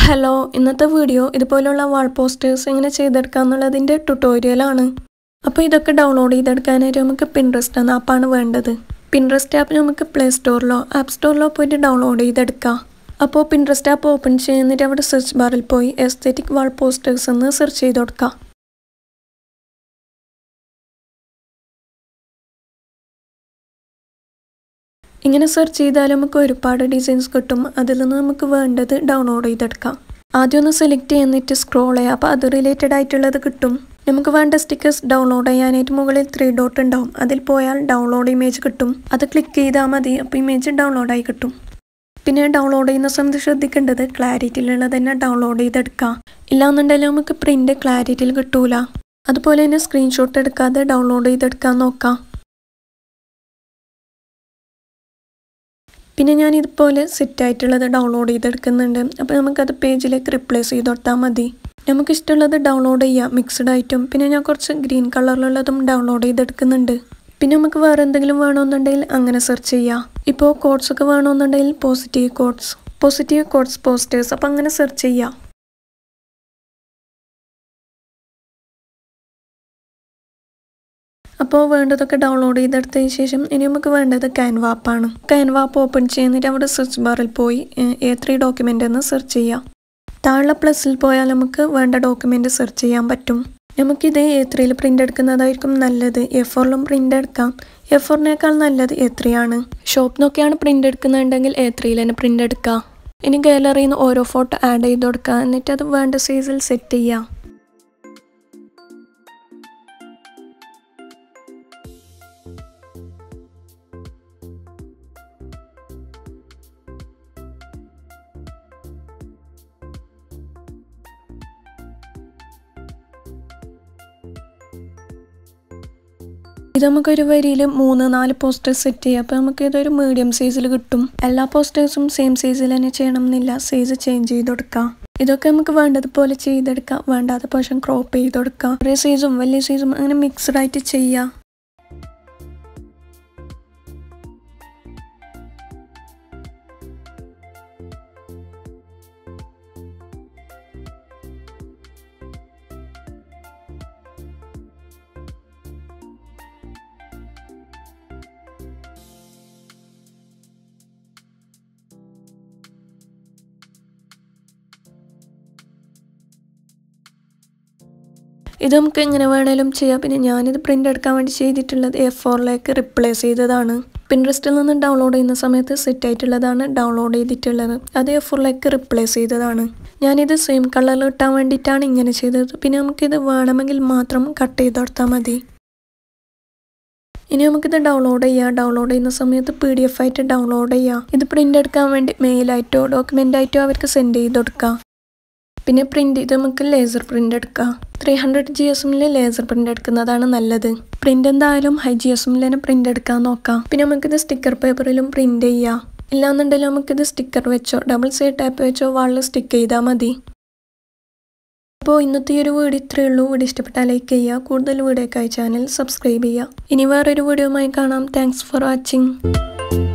hello ഇന്നത്തെ video ഇതുപോലുള്ള വാൾ posters എങ്ങനെ ചെയ്തെടുക്കുക എന്നുള്ളതിൻ്റെ ട്യൂട്ടോറിയലാണ് അപ്പോൾ ഇതൊക്കെ ഡൗൺലോഡ് ചെയ്തെടുക്കാനായിട്ട് നമുക്ക് പിൻട്രസ്റ്റ് എന്ന ആപ്പാണ് വേണ്ടത് പിൻട്രസ്റ്റ് ആപ്പ് നമുക്ക് പ്ലേ സ്റ്റോറിലോ ആപ്പ് സ്റ്റോറിലോ പോയിട്ട് ഡൗൺലോഡ് ചെയ്തെടുക്കാം അപ്പോൾ പിൻട്രസ്റ്റ് ആപ്പ് ഓപ്പൺ ചെയ്യുന്നിട്ട് അവിടെ സെർച്ച് ബാറിൽ പോയി എസ്തെറ്റിക് വാൾ പോസ്റ്റേഴ്സ് എന്ന് സെർച്ച് ചെയ്ത് കൊടുക്കാം ഇങ്ങനെ സെർച്ച് ചെയ്താൽ നമുക്ക് ഒരുപാട് ഡിസൈൻസ് കിട്ടും അതിൽ നിന്ന് നമുക്ക് വേണ്ടത് ഡൗൺലോഡ് ചെയ്തെടുക്കാം ആദ്യം ഒന്ന് സെലക്ട് ചെയ്യുന്നിട്ട് സ്ക്രോൾ ചെയ്യാം അപ്പോൾ അത് റിലേറ്റഡ് ആയിട്ടുള്ളത് കിട്ടും നമുക്ക് വേണ്ട സ്റ്റിക്കേഴ്സ് ഡൗൺലോഡ് ചെയ്യാനായിട്ട് മുകളിൽ ത്രീ ഡോട്ട് ഉണ്ടാവും അതിൽ പോയാൽ ഡൗൺലോഡ് ഇമേജ് കിട്ടും അത് ക്ലിക്ക് ചെയ്താൽ മതി അപ്പോൾ ഇമേജ് ഡൗൺലോഡായി കിട്ടും പിന്നെ ഡൗൺലോഡ് ചെയ്യുന്ന സമയത്ത് ശ്രദ്ധിക്കേണ്ടത് ക്ലാരിറ്റിയിലുള്ള തന്നെ ഡൗൺലോഡ് ചെയ്തെടുക്കാം ഇല്ലാന്നുണ്ടെങ്കിൽ നമുക്ക് പ്രിൻ്റ് ക്ലാരിറ്റിയിൽ കിട്ടൂല അതുപോലെ തന്നെ സ്ക്രീൻഷോട്ട് എടുക്കാതെ ഡൗൺലോഡ് ചെയ്തെടുക്കാൻ നോക്കാം പിന്നെ ഞാൻ ഇതുപോലെ സെറ്റായിട്ടുള്ളത് ഡൗൺലോഡ് ചെയ്തെടുക്കുന്നുണ്ട് അപ്പോൾ നമുക്കത് പേജിലേക്ക് റിപ്ലേസ് ചെയ്ത് കൊടുത്താൽ മതി നമുക്ക് ഇഷ്ടമുള്ളത് ഡൗൺലോഡ് ചെയ്യാം മിക്സ്ഡ് ആയിട്ടും പിന്നെ ഞാൻ കുറച്ച് ഗ്രീൻ കളറിലുള്ളതും ഡൗൺലോഡ് ചെയ്തെടുക്കുന്നുണ്ട് പിന്നെ നമുക്ക് വേറെ എന്തെങ്കിലും വേണമെന്നുണ്ടെങ്കിൽ അങ്ങനെ സെർച്ച് ചെയ്യാം ഇപ്പോൾ കോഡ്സ് ഒക്കെ വേണമെന്നുണ്ടെങ്കിൽ positive quotes positive quotes posters അപ്പോൾ അങ്ങനെ സെർച്ച് ചെയ്യാം അപ്പോൾ വേണ്ടതൊക്കെ ഡൗൺലോഡ് ചെയ്തെടുത്തതിന് ശേഷം ഇനി നമുക്ക് വേണ്ടത് ക്യാൻവ ആപ്പാണ് ക്യാൻവ ആപ്പ് ഓപ്പൺ ചെയ്യുന്നിട്ട് അവിടെ സെർച്ച് ബാറിൽ പോയി എ ത്രീ ഡോക്യുമെൻ്റ് എന്ന് സെർച്ച് ചെയ്യാം താഴെ പ്ലസിൽ പോയാൽ നമുക്ക് വേണ്ട ഡോക്യുമെൻ്റ് സെർച്ച് ചെയ്യാൻ പറ്റും നമുക്കിത് എ ത്രീയിൽ പ്രിൻ്റ് എടുക്കുന്നതായിരിക്കും നല്ലത് എ ഫോറിലും പ്രിൻ്റ് എടുക്കാം എ ഫോറിനേക്കാൾ നല്ലത് എ ത്രീ ആണ് ഷോപ്പിൽ നിന്നൊക്കെയാണ് പ്രിൻ്റ് എടുക്കുന്നുണ്ടെങ്കിൽ എ ത്രീയിൽ തന്നെ പ്രിൻ്റ് എടുക്കാം ഇനി ഗാലറിയിൽ നിന്ന് ഓരോ ഫോട്ടോ ആഡ് ചെയ്ത് കൊടുക്കുക എന്നിട്ട് അത് വേണ്ട സൈസിൽ സെറ്റ് ചെയ്യാം ഇത് നമുക്കൊരു വരിയിൽ മൂന്ന് നാല് പോസ്റ്റേഴ്സ് സെറ്റ് ചെയ്യാം അപ്പോൾ നമുക്ക് ഇതൊരു മീഡിയം സൈസിൽ കിട്ടും എല്ലാ പോസ്റ്റേഴ്സും സെയിം സൈസിൽ തന്നെ ചെയ്യണം എന്നില്ല സൈസ് ചേഞ്ച് ചെയ്ത് കൊടുക്കാം ഇതൊക്കെ നമുക്ക് വേണ്ടതുപോലെ ചെയ്തെടുക്കാം വേണ്ടാത്ത പോഷൻ ക്രോപ്പ് ചെയ്ത് കൊടുക്കാം ചെറിയ സൈസും വലിയ സൈസും അങ്ങനെ മിക്സ്ഡ് ആയിട്ട് ചെയ്യാം ഇത് നമുക്ക് എങ്ങനെ വേണേലും ചെയ്യാം പിന്നെ ഞാനിത് പ്രിൻ്റ് എടുക്കാൻ വേണ്ടി ചെയ്തിട്ടുള്ളത് എ ഫോറിലേക്ക് റിപ്ലേസ് ചെയ്തതാണ് പിൻട്രസ്റ്റിൽ നിന്ന് ഡൗൺലോഡ് ചെയ്യുന്ന സമയത്ത് സെറ്റ് ആയിട്ടുള്ളതാണ് ഡൗൺലോഡ് ചെയ്തിട്ടുള്ളത് അത് എ ഫോറിലേക്ക് റിപ്ലേസ് ചെയ്തതാണ് ഞാനിത് സെയിം കളറിൽ ഇട്ടാൻ വേണ്ടിയിട്ടാണ് ഇങ്ങനെ ചെയ്തത് പിന്നെ നമുക്കിത് വേണമെങ്കിൽ മാത്രം കട്ട് ചെയ്ത് കൊടുത്താൽ മതി ഇനി നമുക്കിത് ഡൗൺലോഡ് ചെയ്യാം ഡൗൺലോഡ് ചെയ്യുന്ന സമയത്ത് പി ഡി എഫ് ആയിട്ട് ഡൗൺലോഡ് ചെയ്യാം ഇത് പ്രിൻ്റ് എടുക്കാൻ വേണ്ടി മെയിലായിട്ടോ ഡോക്യുമെൻ്റ് ആയിട്ടോ അവർക്ക് സെൻഡ് ചെയ്ത് കൊടുക്കാം പിന്നെ പ്രിൻ്റ് ഇത് നമുക്ക് ലേസർ പ്രിൻ്റ് എടുക്കാം ത്രീ ഹൺഡ്രഡ് ജി എസ് എമ്മിൽ ലേസർ പ്രിൻ്റ് എടുക്കുന്നതാണ് നല്ലത് പ്രിൻ്റ് എന്തായാലും ഹൈ ജി എസ് എമ്മിൽ തന്നെ പ്രിൻ്റ് എടുക്കാൻ നോക്കാം പിന്നെ നമുക്കിത് സ്റ്റിക്കർ പേപ്പറിലും പ്രിൻ്റ് ചെയ്യാം ഇല്ലാന്നുണ്ടെങ്കിൽ നമുക്കിത് സ്റ്റിക്കർ വെച്ചോ ഡബിൾ സൈഡ് ടാപ്പ് വെച്ചോ വാളിൽ സ്റ്റിക്ക് ചെയ്താൽ മതി അപ്പോൾ ഇന്നത്തെ ഈ ഒരു വീഡിയോ ഇത്രയേ ഉള്ളൂ വീഡിയോ ഇഷ്ടപ്പെട്ടാൽ ലൈക്ക് ചെയ്യുക കൂടുതൽ വീഡിയോക്കായി ചാനൽ സബ്സ്ക്രൈബ് ചെയ്യുക ഇനി വേറൊരു വീഡിയോയുമായി കാണാം താങ്ക്സ് ഫോർ വാച്ചിങ്